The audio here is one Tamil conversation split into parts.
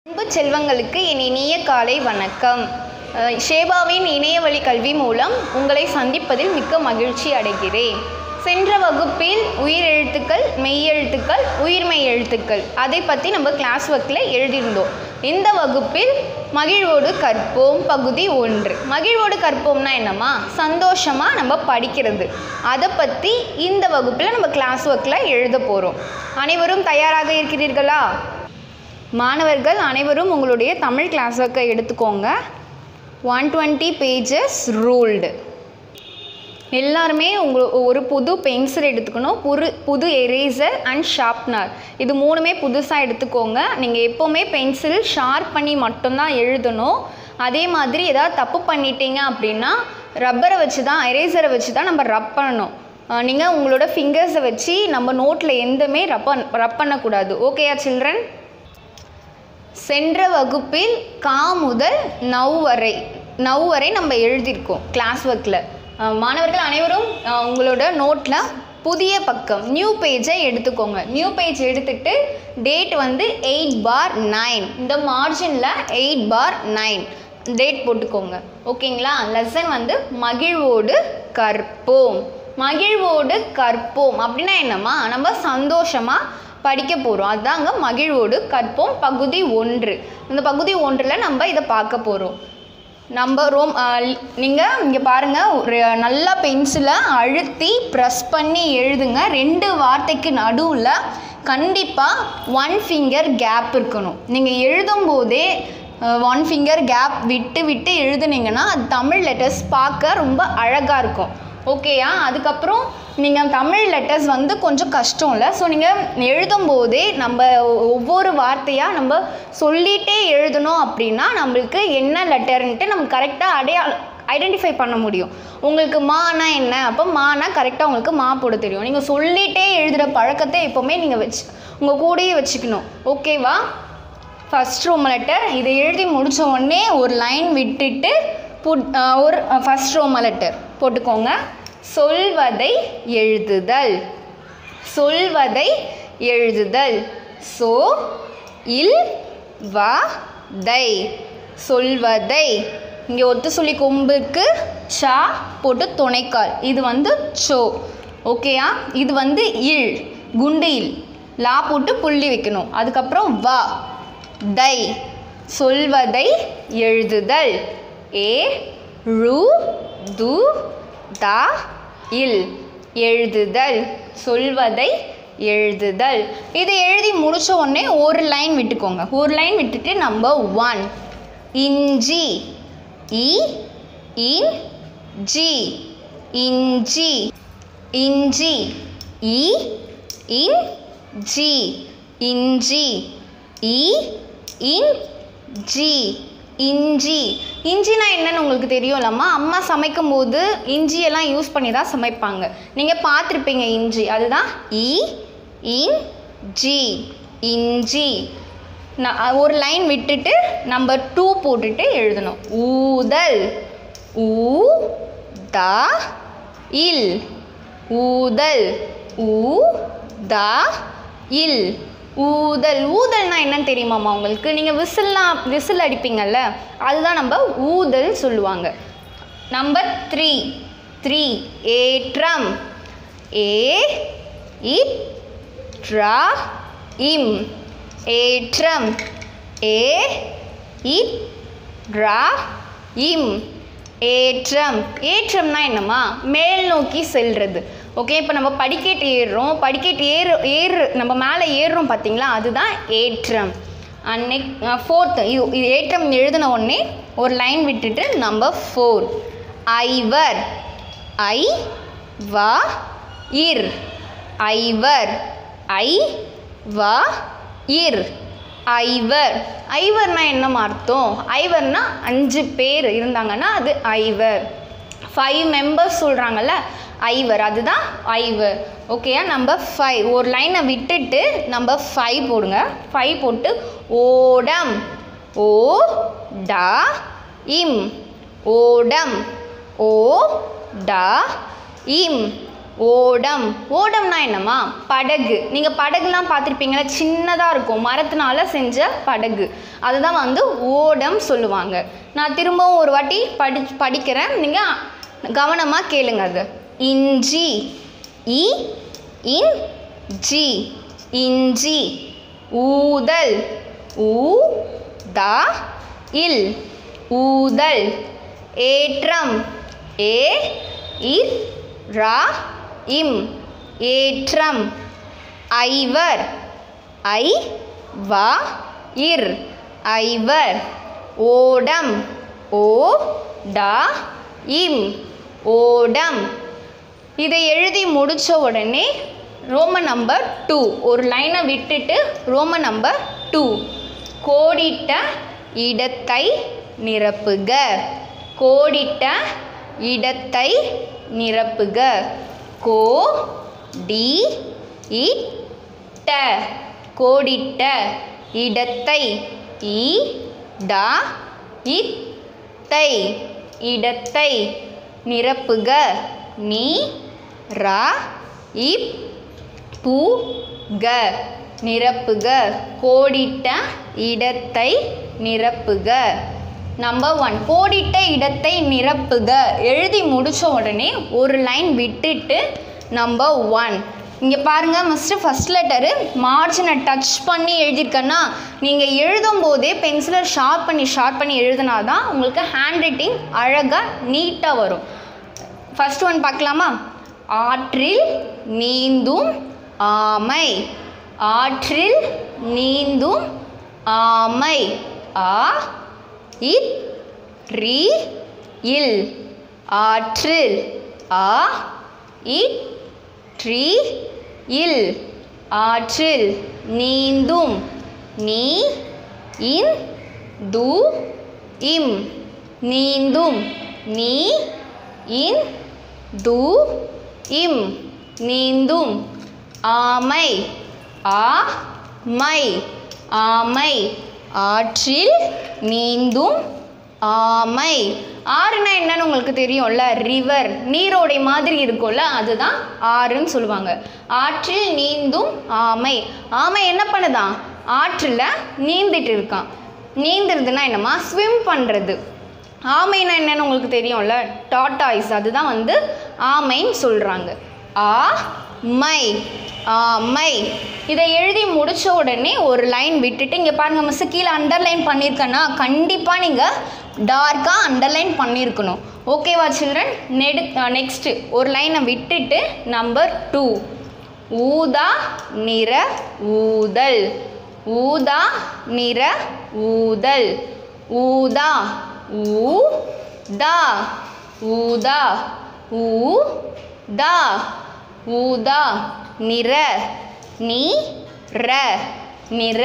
அன்பு செல்வங்களுக்கு என் இனிய காலை வணக்கம் அஹ், ஷேபாவின் இணையவழி கல்வி மூலம் உங்களை சந்திப்பதில் மிக்க மகிழ்ச்சி அடைகிறேன் சென்ற வகுப்பில் உயிரெழுத்துக்கள் மெய்யெழுத்துக்கள் உயிர்மெய் எழுத்துக்கள் அதை பற்றி நம்ம கிளாஸ் ஒர்க்கில் எழுதியிருந்தோம் இந்த வகுப்பில் மகிழ்வோடு கற்போம் பகுதி ஒன்று மகிழ்வோடு கற்போம்னா என்னம்மா சந்தோஷமாக நம்ம படிக்கிறது அதை பற்றி இந்த வகுப்பில் நம்ம கிளாஸ் ஒர்க்கில் எழுத போகிறோம் அனைவரும் தயாராக இருக்கிறீர்களா மாணவர்கள் அனைவரும் உங்களுடைய தமிழ் கிளாஸ் ஒர்க்கை எடுத்துக்கோங்க ஒன் டுவெண்ட்டி பேஜஸ் ரூல்டு எல்லாருமே உங்கள் ஒரு புது பென்சில் எடுத்துக்கணும் புது புது எரேசர் அண்ட் ஷார்ப்னர் இது மூணுமே புதுசாக எடுத்துக்கோங்க நீங்கள் எப்போவுமே பென்சில் ஷார்ப் பண்ணி மட்டும்தான் எழுதணும் அதே மாதிரி ஏதாவது தப்பு பண்ணிட்டீங்க அப்படின்னா ரப்பரை வச்சு தான் எரேசரை வச்சு தான் நம்ம ரப் பண்ணணும் நீங்கள் உங்களோட ஃபிங்கர்ஸை வச்சு நம்ம நோட்டில் எந்தமே ரப் பண்ண ரப் பண்ணக்கூடாது ஓகேயா சில்ட்ரன் சென்ற வகுப்பில் கா முதல் நவ் வரை நவ் வரை நம்ம எழுதியிருக்கோம் கிளாஸ் ஒர்க்கில் மாணவர்கள் அனைவரும் அஹ், உங்களோட நோட்டில் புதிய பக்கம் நியூ பேஜை எடுத்துக்கோங்க நியூ பேஜ் எடுத்துட்டு டேட் வந்து எயிட் பார் நைன் இந்த மார்ஜினில் எயிட் பார் நைன் டேட் போட்டுக்கோங்க ஓகேங்களா லெசன் வந்து மகிழ்வோடு கற்போம் மகிழ்வோடு கற்போம் அப்படின்னா என்னம்மா நம்ம சந்தோஷமாக படிக்க போகிறோம் அதாங்க மகிழ்வோடு கற்போம் பகுதி ஒன்று இந்த பகுதி ஒன்றில் நம்ம இதை பார்க்க போகிறோம் நம்ம ரோம் நீங்கள் இங்கே பாருங்கள் ஒரு நல்லா பென்சிலை அழுத்தி ப்ரெஸ் பண்ணி எழுதுங்க ரெண்டு வார்த்தைக்கு நடுவில் கண்டிப்பாக ஒன் ஃபிங்கர் கேப் இருக்கணும் நீங்கள் எழுதும் போதே ஒன் ஃபிங்கர் கேப் விட்டு விட்டு எழுதுனீங்கன்னா அது தமிழ் லெட்டர்ஸ் பார்க்க ரொம்ப அழகாக இருக்கும் ஓகேயா அதுக்கப்புறம் நீங்கள் தமிழ் லெட்டர்ஸ் வந்து கொஞ்சம் கஷ்டம் இல்லை ஸோ நீங்கள் எழுதும் போதே நம்ம ஒவ்வொரு வார்த்தையாக நம்ம சொல்லிகிட்டே எழுதணும் அப்படின்னா நம்மளுக்கு என்ன லெட்டர்ன்ட்டு நம்ம கரெக்டாக அடையா ஐடென்டிஃபை பண்ண முடியும் உங்களுக்கு மானா என்ன அப்போ மானா கரெக்டாக உங்களுக்கு மா போட தெரியும் நீங்கள் சொல்லிகிட்டே எழுதுகிற பழக்கத்தை எப்போவுமே நீங்கள் வச்சு உங்கள் கூடயே வச்சுக்கணும் ஓகேவா ஃபஸ்ட் ரோம் லெட்டர் இதை எழுதி முடிச்ச உடனே ஒரு லைன் விட்டுட்டு புட் அஹ் ஒரு ஃபஸ்ட் ரோம லெட்டர் போட்டுக்கோங்க சொல்வதை எழுதுதல் சொல்வதை எழுதுதல் சோ இல் வ தை சொல்வதை இங்கே ஒத்து சொல்லி கொம்புக்கு ஷா போட்டு துணைக்கால் இது வந்து சோ ஓகேயா இது வந்து இல் குண்டு இல் லா போட்டு புள்ளி வைக்கணும் அதுக்கப்புறம் வா தை சொல்வதை எழுதுதல் ஏ ரு து தா இல் எழுதுதல் சொல்வதை எழுதுதல் இதை எழுதி முடிச்ச உடனே ஒரு லைன் விட்டுக்கோங்க ஒரு லைன் விட்டுட்டு நம்பர் ஒன் இஞ்சி இ இன் ஜி இஞ்சி இஞ்சி இ இன் ஜி இஞ்சி இ இன் ஜி இஞ்சி இஞ்சினா என்னன்னு உங்களுக்கு தெரியும்லம்மா அம்மா சமைக்கும் போது இஞ்சியெல்லாம் யூஸ் பண்ணி தான் சமைப்பாங்க நீங்கள் பார்த்துருப்பீங்க இஞ்சி அதுதான் இ இன் ஜி இஞ்சி நான் ஒரு லைன் விட்டுட்டு நம்பர் டூ போட்டுட்டு எழுதணும் ஊதல் ஊ த இல் ஊதல் ஊ த இல் ஊதல் ஊதல்னா என்னன்னு தெரியுமாம்மா உங்களுக்கு நீங்கள் விசில்லாம் விசில் அடிப்பீங்கல்ல அதுதான் நம்ம ஊதல் சொல்லுவாங்க நம்பர் த்ரீ த்ரீ ஏற்றம் ஏ இட் ட்ரா இம் ஏற்றம் ஏ இட் ட்ரா இம் ஏற்றம் ஏற்றம்னா என்னம்மா மேல் நோக்கி செல்றது ஓகே இப்போ நம்ம படிக்கட்டு ஏறுறோம் படிக்கட்டு ஏறு ஏறு நம்ம மேலே ஏறுறோம் பார்த்தீங்களா அதுதான் ஏற்றம் அன்னைக் ஃபோர்த்து இது இது ஏற்றம் எழுதின உடனே ஒரு லைன் விட்டுட்டு நம்பர் ஃபோர் ஐவர் ஐ வ இர் ஐவர் ஐ வ இர் ஐவர் ஐவர்னா என்னம்மா அர்த்தம் ஐவர்னா அஞ்சு பேர் இருந்தாங்கன்னா அது ஐவர் ஃபைவ் மெம்பர்ஸ் சொல்கிறாங்கல்ல ஐவர் அதுதான் ஐவர் ஓகேயா நம்பர் ஃபைவ் ஒரு லைனை விட்டுட்டு நம்பர் ஃபைவ் போடுங்க ஃபைவ் போட்டு ஓடம் ஓ டா இம் ஓடம் ஓ டா இம் ஓடம் ஓடம்னா என்னம்மா படகு நீங்கள் படகுலாம் பார்த்துருப்பீங்களா சின்னதாக இருக்கும் மரத்தினால செஞ்ச படகு அதுதான் வந்து ஓடம் சொல்லுவாங்க நான் திரும்பவும் ஒரு வாட்டி படி படிக்கிறேன் நீங்கள் கவனமாக கேளுங்க அது இஞ்சி இ இன் ஜி இஞ்சி ஊதல் ஊ த இல் ஊதல் ஏற்றம் ஏ இர் ரா இம் ஏற்றம் ஐவர் ஐ வ இர் ஐவர் ஓடம் ஓ ட இம் ஓடம் இதை எழுதி முடித்த உடனே ரோம நம்பர் டூ ஒரு லைனை விட்டுட்டு ரோம நம்பர் டூ கோடிட்ட இடத்தை நிரப்புக கோடிட்ட இடத்தை நிரப்புக கோ டி இட்ட கோடிட்ட இடத்தை இ ட இத்தை இடத்தை நிரப்புக நீ ர இப் பு க நிரப்புக கோடிட்ட இடத்தை நிரப்புக நம்பர் ஒன் கோடிட்ட இடத்தை நிரப்புக எழுதி முடிச்ச உடனே ஒரு லைன் விட்டுட்டு நம்பர் ஒன் இங்கே பாருங்கள் ஃபஸ்ட்டு ஃபஸ்ட் லெட்டரு மார்ஜினை டச் பண்ணி எழுதியிருக்கேன்னா நீங்கள் எழுதும் போதே பென்சிலை ஷார்ப் பண்ணி ஷார்ப் பண்ணி எழுதினா தான் உங்களுக்கு ஹேண்ட் ரைட்டிங் அழகாக நீட்டாக வரும் ஃபர்ஸ்ட் ஒன் பார்க்கலாமா ஆற்றில் நீந்தும் ஆமை ஆற்றில் நீந்தும் ஆமை ஆ இத் ரி இல் ஆற்றில் ஆ இட் ட்ரீ இல் ஆற்றில் நீந்தும் நீ இன் து இம் நீந்தும் நீ இன் து இம் நீந்தும் ஆமை ஆ மை ஆமை ஆற்றில் நீந்தும் ஆமை ஆறுனா என்னன்னு உங்களுக்கு தெரியும்ல ரிவர் நீரோடை மாதிரி இருக்கும்ல அதுதான் ஆறுன்னு சொல்லுவாங்க ஆற்றில் நீந்தும் ஆமை ஆமை என்ன பண்ணுதான் ஆற்றில் நீந்திட்டு இருக்கான் நீந்துறதுன்னா என்னம்மா ஸ்விம் பண்ணுறது ஆமைனா என்னன்னு உங்களுக்கு தெரியும்ல டாட்டாய்ஸ் அதுதான் வந்து ஆமைன்னு சொல்கிறாங்க ஆ மை ஆமை இதை எழுதி முடிச்ச உடனே ஒரு லைன் விட்டுட்டு இங்கே பாருங்க மிஸ் கீழே அண்டர்லைன் பண்ணியிருக்கேன்னா கண்டிப்பாக நீங்கள் டார்க்காக அண்டர்லைன் பண்ணியிருக்கணும் ஓகேவா சில்ட்ரன் நெடு நெக்ஸ்ட்டு ஒரு லைனை விட்டுட்டு நம்பர் டூ ஊதா நிற ஊதல் ஊதா நிற ஊதல் ஊதா ஊ தா ஊதா ஊ தா ஊதா நிற நீ ர நிற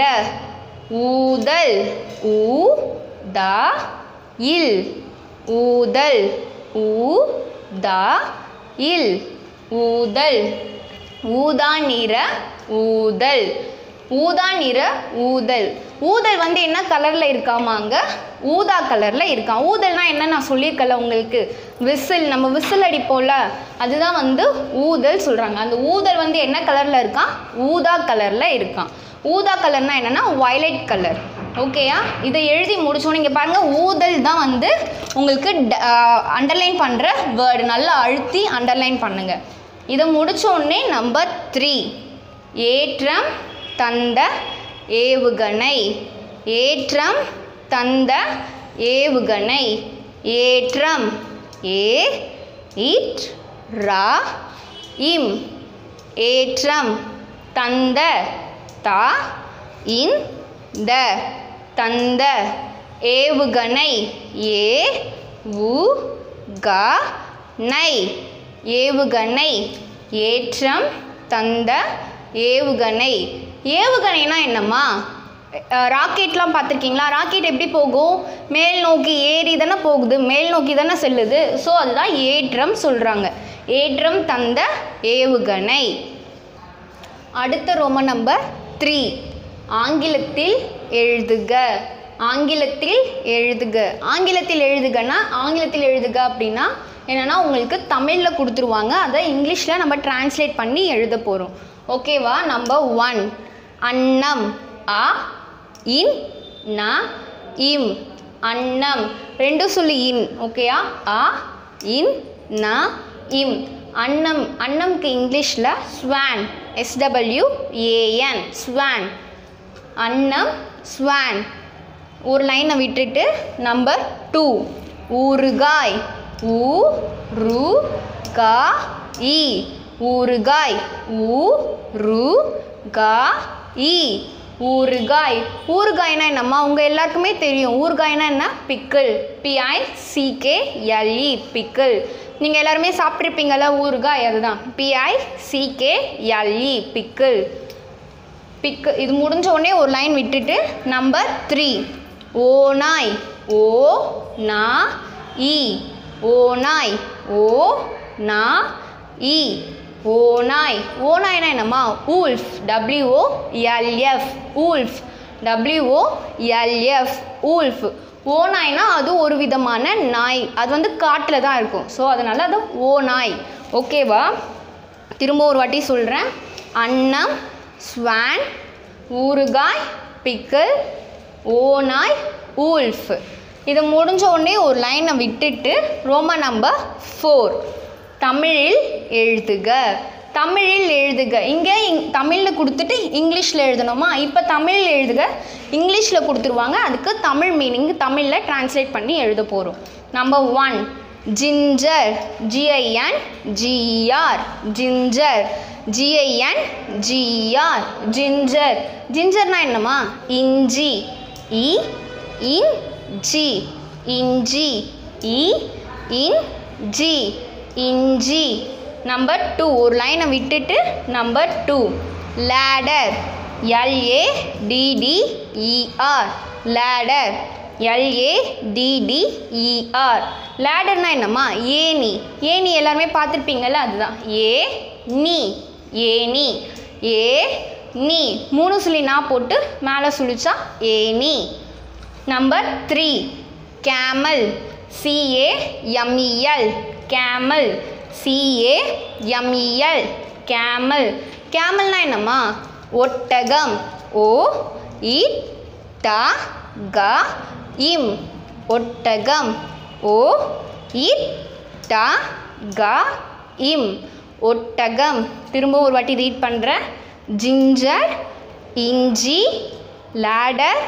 ஊதல் ஊ தா இல் ஊதல் ஊ தா இல் ஊதல் ஊதா நிற ஊதல் ஊதா நிற ஊதல் ஊதல் வந்து என்ன கலரில் இருக்காமாங்க ஊதா கலரில் இருக்கான் ஊதல்னா என்ன நான் சொல்லியிருக்கல உங்களுக்கு விசில் நம்ம விசில் அடிப்போம்ல அதுதான் வந்து ஊதல் சொல்கிறாங்க அந்த ஊதல் வந்து என்ன கலரில் இருக்கான் ஊதா கலரில் இருக்கான் ஊதா கலர்னா என்னென்னா வயலட் கலர் ஓகேயா இதை எழுதி முடிச்சோன்னே இங்கே பாருங்கள் ஊதல் தான் வந்து உங்களுக்கு அண்டர்லைன் பண்ணுற வேர்டு நல்லா அழுத்தி அண்டர்லைன் பண்ணுங்க இதை முடிச்ச உடனே நம்பர் த்ரீ ஏற்றம் தந்த ஏவுகணை ஏற்றம் தந்த ஏவுகணை ஏற்றம் ஏ இட் ரா இம் ஏற்றம் தந்த தா இன் த தந்த ஏவுகணை ஏ உ க நை ஏவுகணை ஏற்றம் தந்த ஏவுகணை ஏவுகணைனா என்னம்மா ராக்கெட்லாம் பார்த்துருக்கீங்களா ராக்கெட் எப்படி போகும் மேல் நோக்கி ஏறி தானே போகுது மேல் நோக்கி தானே செல்லுது ஸோ அதுதான் ஏற்றம் சொல்கிறாங்க ஏற்றம் தந்த ஏவுகணை அடுத்த ரோம நம்பர் த்ரீ ஆங்கிலத்தில் எழுதுக ஆங்கிலத்தில் எழுதுக ஆங்கிலத்தில் எழுதுகன்னா ஆங்கிலத்தில் எழுதுக அப்படின்னா என்னென்னா உங்களுக்கு தமிழில் கொடுத்துருவாங்க அதை இங்கிலீஷில் நம்ம டிரான்ஸ்லேட் பண்ணி எழுத போகிறோம் ஓகேவா நம்பர் ஒன் அன்னம் அ இன் ந இம் அன்னம் ரெண்டும் சொல்லி இன் ஓகேயா அ இன் ந இம் அன்னம் அன்னம்க்கு இங்கிலீஷில் ஸ்வான் எஸ்டபிள்யூ ஏஎன் ஸ்வான் அன்னம் ஸ்வான் ஒரு லைனை விட்டுட்டு நம்பர் டூ ஊறுகாய் ஊ ரு கா இ ஊறுகாய் ஊ ரு கா இ ஊறுகாய் ஊறுகாய்னா என்னம்மா உங்கள் எல்லாருக்குமே தெரியும் ஊறுகாய்னா என்ன பிக்கிள் பிஐ சிகே எல்இ பிக்கிள் நீங்கள் எல்லாருமே சாப்பிட்ருப்பீங்கள்ல ஊறுகாய் அதுதான் பிஐ சிகே எல்இ பிக்கிள் பிக்கு இது முடிஞ்ச உடனே ஒரு லைன் விட்டுட்டு நம்பர் த்ரீ ஓநாய் ஓ நா இ ஓநாய் ஓ நா இ ஓநாய் ஓநாய்னா என்னம்மா wolf W O L F wolf W O L F wolf ஓநாய்னா அது ஒரு விதமான நாய் அது வந்து காட்டில் தான் இருக்கும் ஸோ அதனால் அது ஓநாய் ஓகேவா திரும்ப ஒரு வாட்டி சொல்கிறேன் அன்னம் ஸ்வான் ஊறுகாய் பிக்கிள் ஓநாய் ஊல்ஃப் இது முடிஞ்ச உடனே ஒரு லைனை விட்டுட்டு ரோம நம்பர் ஃபோர் தமிழில் எழுதுக தமிழில் எழுதுக இங்கே இங் தமிழில் கொடுத்துட்டு இங்கிலீஷில் எழுதணுமா இப்போ தமிழில் எழுதுக இங்கிலீஷில் கொடுத்துருவாங்க அதுக்கு தமிழ் மீனிங் தமிழில் டிரான்ஸ்லேட் பண்ணி எழுத போகிறோம் number one ginger G I N G R ginger G I N G R ginger ஜிஞ்சர்னா என்னம்மா இஞ்சி இ இன் ஜி இஞ்சி இ இன் ஜி இஞ்சி நம்பர் டூ ஒரு லைனை விட்டுட்டு number two ladder L A D D E R ladder L A D D E R லேடர்னா என்னம்மா ஏணி ஏணி எல்லாருமே பார்த்துருப்பீங்கல்ல அதுதான் ஏ நீ ஏணி ஏ நீ மூணு சுழி நான் போட்டு மேலே சுழிச்சா ஏணி number three camel C A M E L camel C A M E L camel கேமல்னா என்னம்மா ஒட்டகம் ஓ இ ட க இம் ஒட்டகம் ஓ இ ட க இம் ஒட்டகம் திரும்ப ஒரு வாட்டி ரீட் பண்ணுறேன் ஜிஞ்சர் இஞ்சி லேடர்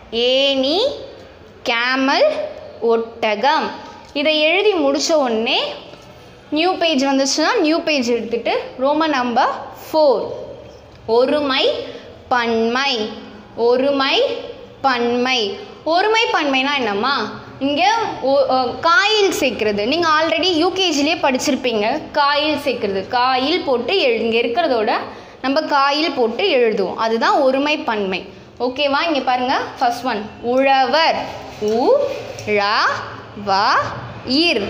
ஏணி கேமல் ஒட்டகம் இதை எழுதி முடித்த உடனே நியூ பேஜ் வந்துச்சுன்னா நியூ பேஜ் எடுத்துகிட்டு ரோம நம்பர் ஃபோர் ஒருமை பன்மை ஒருமை பன்மை ஒருமை பன்மைனா என்னம்மா இங்கே காயில் சேர்க்கிறது நீங்கள் ஆல்ரெடி யூகேஜிலே படிச்சிருப்பீங்க காயில் சேர்க்கிறது காயில் போட்டு எழு இங்கே இருக்கிறதோட நம்ம காயில் போட்டு எழுதுவோம் அதுதான் ஒருமை பன்மை ஓகேவா இங்கே பாருங்கள் ஃபர்ஸ்ட் ஒன் உழவர் உ ழ வ இர்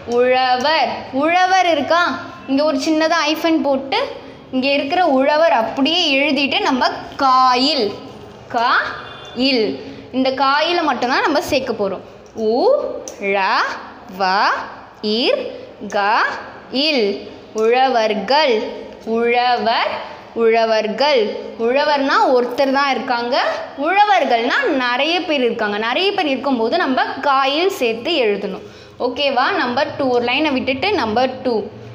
உழவர் உழவர் இருக்கா இங்கே ஒரு சின்னதாக ஐஃபன் போட்டு இங்கே இருக்கிற உழவர் அப்படியே எழுதிட்டு நம்ம காயில் கா இல் இந்த காயில மட்டும்தான் நம்ம சேர்க்க போகிறோம் உ ழ வ இர் க இல் உழவர்கள் உழவர் உழவர்கள் உழவர்னா ஒருத்தர் தான் இருக்காங்க உழவர்கள்னா நிறைய பேர் இருக்காங்க நிறைய பேர் இருக்கும்போது நம்ம காயில் சேர்த்து எழுதணும் ஓகேவா நம்பர் டூ ஒரு லைனை விட்டுட்டு நம்பர் டூ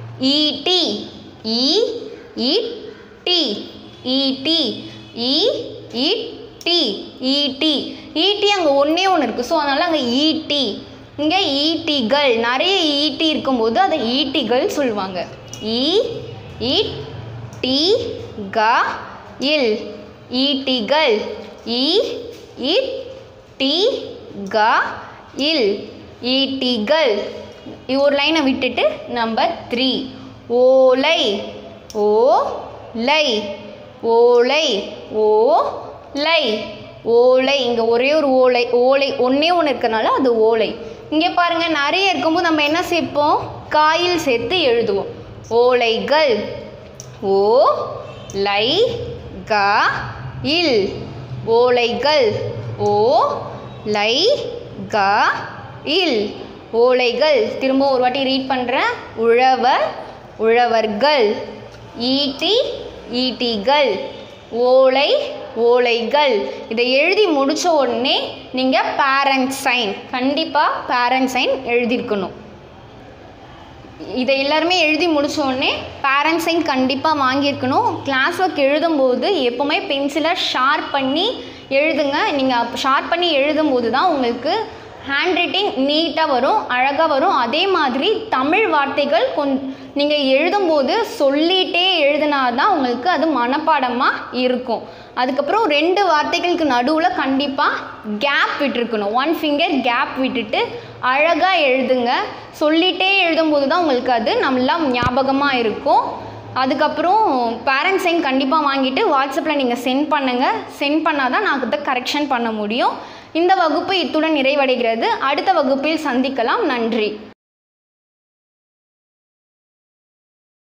இடி இ இட் டி இடி இ இட் டி இடி இடி அங்கே ஒன்றே ஒன்று இருக்குது ஸோ அதனால் அங்கே இடி இங்கே ஈட்டிகள் நிறைய ஈட்டி இருக்கும்போது அதை ஈட்டிகள் சொல்லுவாங்க இ இட் டி க இல் ஈட்டிகள் இ இட் டி க இல் ஈட்டிகள் இது ஒரு லைனை விட்டுட்டு நம்பர் த்ரீ ஓலை ஓ லை ஓலை ஓ லை ஓலை இங்கே ஒரே ஒரு ஓலை ஓலை ஒன்றே ஒன்று இருக்கனால அது ஓலை இங்கே பாருங்கள் நிறைய இருக்கும்போது நம்ம என்ன சேர்ப்போம் காயில் சேர்த்து எழுதுவோம் ஓலைகள் ஓ லை க இல் ஓலைகள் ஓ லை க இல் ஓலைகள் திரும்ப ஒரு வாட்டி ரீட் பண்ணுறேன் உழவர் உழவர்கள் ஈட்டி ஈட்டிகள் ஓலை ஓலைகள் இதை எழுதி முடித்த உடனே நீங்கள் பேரண்ட் சைன் கண்டிப்பாக பேரண்ட் சைன் எழுதியிருக்கணும் இதை எல்லாருமே எழுதி முடிச்ச உடனே பேரண்ட் சைன் கண்டிப்பாக வாங்கியிருக்கணும் கிளாஸ் ஒர்க் எழுதும்போது எப்போவுமே பென்சிலை ஷார்ப் பண்ணி எழுதுங்க நீங்கள் ஷார்ப் பண்ணி எழுதும்போது தான் உங்களுக்கு ஹேண்ட் ரைட்டிங் நீட்டாக வரும் அழகாக வரும் அதே மாதிரி தமிழ் வார்த்தைகள் கொஞ் நீங்கள் எழுதும்போது சொல்லிகிட்டே எழுதினா தான் உங்களுக்கு அது மனப்பாடமாக இருக்கும் அதுக்கப்புறம் ரெண்டு வார்த்தைகளுக்கு நடுவில் கண்டிப்பாக கேப் விட்டுருக்கணும் ஒன் ஃபிங்கர் கேப் விட்டுட்டு அழகாக எழுதுங்க சொல்லிகிட்டே எழுதும்போது தான் உங்களுக்கு அது நல்லா ஞாபகமாக இருக்கும் அதுக்கப்புறம் பேரண்ட் சைன் கண்டிப்பாக வாங்கிட்டு வாட்ஸ்அப்பில் நீங்கள் சென்ட் பண்ணுங்கள் சென்ட் பண்ணால் தான் நான் அதை கரெக்ஷன் பண்ண முடியும் இந்த வகுப்பு இத்துடன் நிறைவடைகிறது அடுத்த வகுப்பில் சந்திக்கலாம் நன்றி